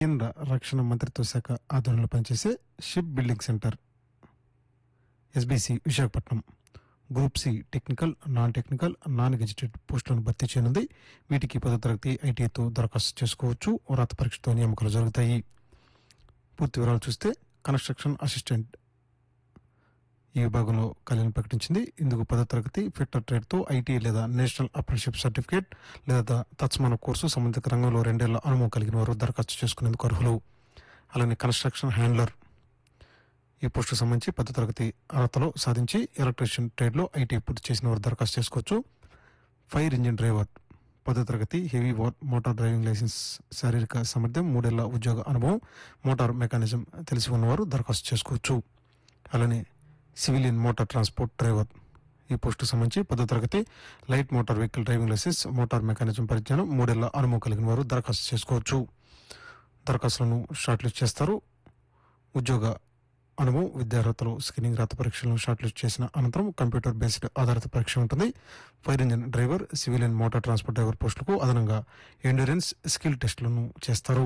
కేంద్ర రక్షణ మంత్రిత్వ శాఖ ఆధ్వర్యంలో పనిచేసే ship building centre SBC Visakhapatnam group C technical non technical non gazetted పోస్టులను భర్తీ చేయనుంది వీటికి పదో తరగతి ఐటీఐతో దరఖాస్తు చేసుకోవచ్చు రాత పరీక్షతో నియామకాలు జరుగుతాయి పూర్తి వివరాలు చూస్తే కన్స్ట్రక్షన్ అసిస్టెంట్ ఈ విభాగంలో ఖాళీలను ప్రకటించింది ఇందుకు పదో తరగతి ఫిట్టర్ ట్రేడ్ తో ఐటీ లేదా నేషనల్ అప్రెంటిషిప్ సర్టిఫికేట్ లేదా తత్సమాన కోర్సు సంబంధిత రంగంలో రెండేళ్ల అనుభవం కలిగిన వారు దరఖాస్తు చేసుకునేందుకు అర్హులు అలానే కన్స్ట్రక్షన్ హ్యాండ్లర్ ఈ పోస్టుకు సంబంధించి పదో తరగతి అర్హతలో సాధించి ఎలక్ట్రీషియన్ ట్రేడ్ లో ఐటీ పూర్తి చేసిన వారు దరఖాస్తు చేసుకోవచ్చు ఫైర్ ఇంజిన్ డ్రైవర్ పదో తరగతి హెవీ వా- మోటార్ డ్రైవింగ్ లైసెన్స్ శారీరక సామర్థ్యం మూడేళ్ల ఉద్యోగ అనుభవం మోటార్ మెకానిజం తెలిసి ఉన్నవారు దరఖాస్తు చేసుకోవచ్చు అలానే సివిలియన్ మోటార్ ట్రాన్స్పోర్ట్ డ్రైవర్ ఈ పోస్టు సంబంధించి పదో తరగతి light motor vehicle driving licence motor mechanism పరిజ్ఞానం మూడేళ్ల అనుభవం కలిగిన వారు దరఖాస్తు చేసుకోవచ్చు దరఖాస్తులను షార్ట్ లిస్ట్ చేస్తారు ఉద్యోగ అనుభవం విద్యార్హతలు స్క్రీనింగ్ రాత పరీక్షలను షార్ట్ లిస్ట్ చేసిన అనంతరం కంప్యూటర్ బేస్డ్ ఆధారిత పరీక్ష ఉంటుంది fire engine driver civilian motor transport driver పోస్టులకు అదనంగా ఎండ్యూరెన్స్ స్కిల్ టెస్టులను చేస్తారు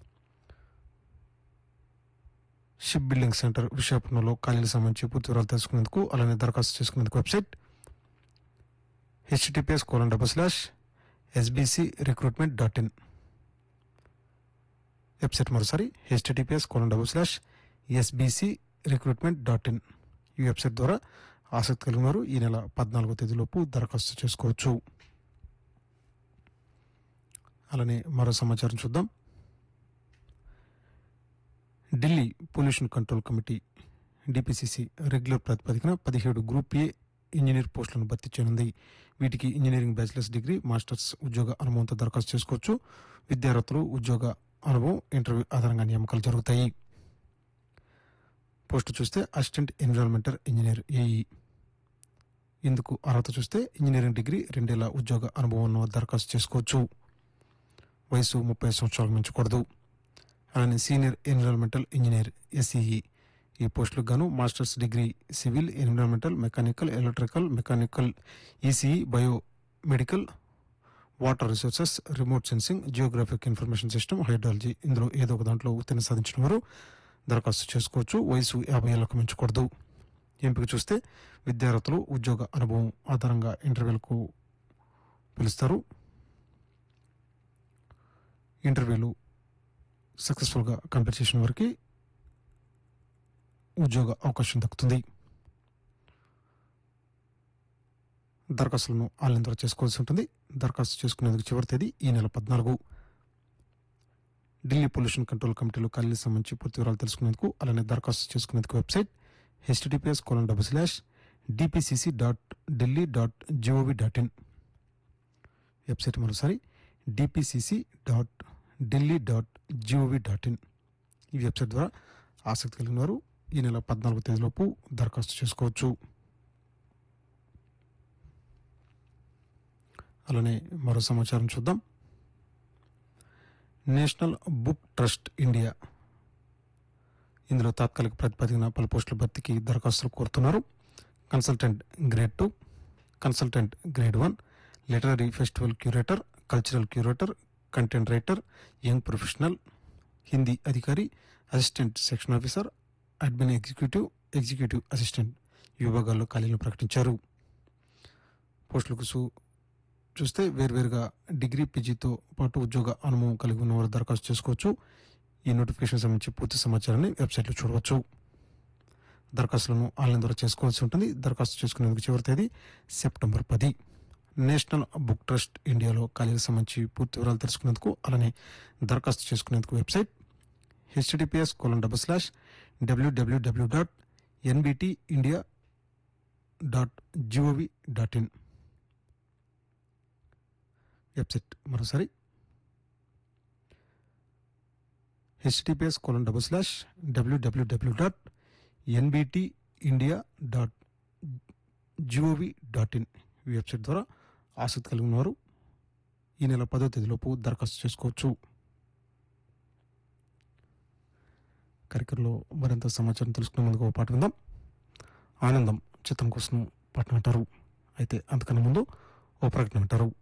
షిప్ బిల్డింగ్ సెంటర్ విశాఖపట్నంలో ఖాళీలకు సంబంధించి పూర్తి వివరాలు తెలుసుకునేందుకు అలానే దరఖాస్తు చేసుకునేందుకు website HTTPS colon double slash SBC recruitment dot in website మరోసారి HTTPS colon double slash SBC recruitment dot in ఈ వెబ్సైట్ ద్వారా ఆసక్తి కలిగిన వారు ఈ నెల పద్నాలుగో తేదీలోపు దరఖాస్తు చేసుకోవచ్చు అలానే మరో సమాచారం చూద్దాం Delhi pollution control committee DPCC regular ప్రాతిపదికన పదిహేడు గ్రూప్ ఏ ఇంజనీర్ పోస్టులను భర్తీ చేయనుంది వీటికి ఇంజనీరింగ్ బ్యాచిలర్స్ డిగ్రీ మాస్టర్స్ ఉద్యోగ అనుభవంతో దరఖాస్తు చేసుకోవచ్చు విద్యార్థులు ఉద్యోగ అనుభవం ఇంటర్వ్యూ ఆధారంగా నియామకాలు జరుగుతాయి పోస్టు చూస్తే అసిస్టెంట్ ఎన్విరాన్మెంటల్ ఇంజనీర్ ఏఈ ఇందుకు అర్హత చూస్తే ఇంజనీరింగ్ డిగ్రీ రెండేళ్ల ఉద్యోగ అనుభవం ఉన్న వారు దరఖాస్తు చేసుకోవచ్చు వయసు ముప్పై సంవత్సరాలకు మించకూడదు అలానే సీనియర్ ఎన్విరాన్మెంటల్ ఇంజనీర్ ఎస్ఈఈ ఈ పోస్టులకు గాను masters degree civil environmental mechanical electrical mechanical ECE bio medical water resources remote sensing geographic information system hydrology ఇందులో ఏదో ఒక దాంట్లో ఉత్తీర్ణ సాధించిన వారు దరఖాస్తు చేసుకోవచ్చు వయసు యాభై ఏళ్లకు మించకూడదు ఎంపిక చూస్తే విద్యార్థులు ఉద్యోగ అనుభవం ఆధారంగా ఇంటర్వ్యూలకు పిలుస్తారు ఇంటర్వ్యూలు సక్సెస్ఫుల్గా కంప్లీట్ చేసిన వారికి ఉద్యోగ అవకాశం దక్కుతుంది దరఖాస్తులను ఆన్లైన్ ద్వారా చేసుకోవాల్సి ఉంటుంది దరఖాస్తు చేసుకునేందుకు చివరి తేదీ ఈ నెల పద్నాలుగు ఢిల్లీ పొల్యూషన్ కంట్రోల్ కమిటీలో ఖాళీలకు సంబంధించి పూర్తి వివరాలు తెలుసుకునేందుకు అలానే దరఖాస్తు చేసుకునేందుకు website HTTPS colon double slash DPCC dot Delhi dot GOV dot in website మరోసారి DPCC dot Delhi dot GOV dot in ఈ వెబ్సైట్ ద్వారా ఆసక్తి కలిగిన వారు ఈ నెల పద్నాలుగో తేదీలోపు దరఖాస్తు చేసుకోవచ్చు అలానే మరో సమాచారం చూద్దాం నేషనల్ బుక్ ట్రస్ట్ ఇండియా ఇందులో తాత్కాలిక ప్రతిపాదికన పలు పోస్టుల భర్తీకి దరఖాస్తులు కోరుతున్నారు consultant grade two consultant grade one literary festival curator cultural curator content writer young professional Hindi అధికారి assistant section officer admin executive executive assistant ఈ విభాగాల్లో ఖాళీలను ప్రకటించారు పోస్టులకు సు- చూస్తే వేర్వేరుగా డిగ్రీ పీజీతో పాటు ఉద్యోగ అనుభవం కలిగి ఉన్న వారు దరఖాస్తు చేసుకోవచ్చు ఈ నోటిఫికేషన్ సంబంధించి పూర్తి సమాచారాన్ని వెబ్సైట్లో చూడవచ్చు దరఖాస్తులను ఆన్లైన్ ద్వారా చేసుకోవాల్సి ఉంటుంది దరఖాస్తు చేసుకునేందుకు చివరి తేదీ సెప్టెంబర్ పది నేషనల్ బుక్ ట్రస్ట్ ఇండియాలో ఖాళీలకు సంబంధించి పూర్తి వివరాలు తెలుసుకునేందుకు అలానే దరఖాస్తు చేసుకునేందుకు website HTTPS colon double slash WWW dot NBT India dot GOV dot in website మరోసారి HTTPS colon double slash WWW dot NBT India dot GOV dot in ఈ వెబ్సైట్ ద్వారా ఆసక్తి కలిగిన వారు ఈ నెల పదో తేదీలోపు దరఖాస్తు చేసుకోవచ్చు కార్యక్రమంలో మరింత సమాచారం తెలుసుకునే ముందుకు ఒక పాట విందాం ఆనందం చిత్రం కోసం పాట వింటారు అయితే అంతకన్నా ముందు ఓ ప్రకటన వింటారు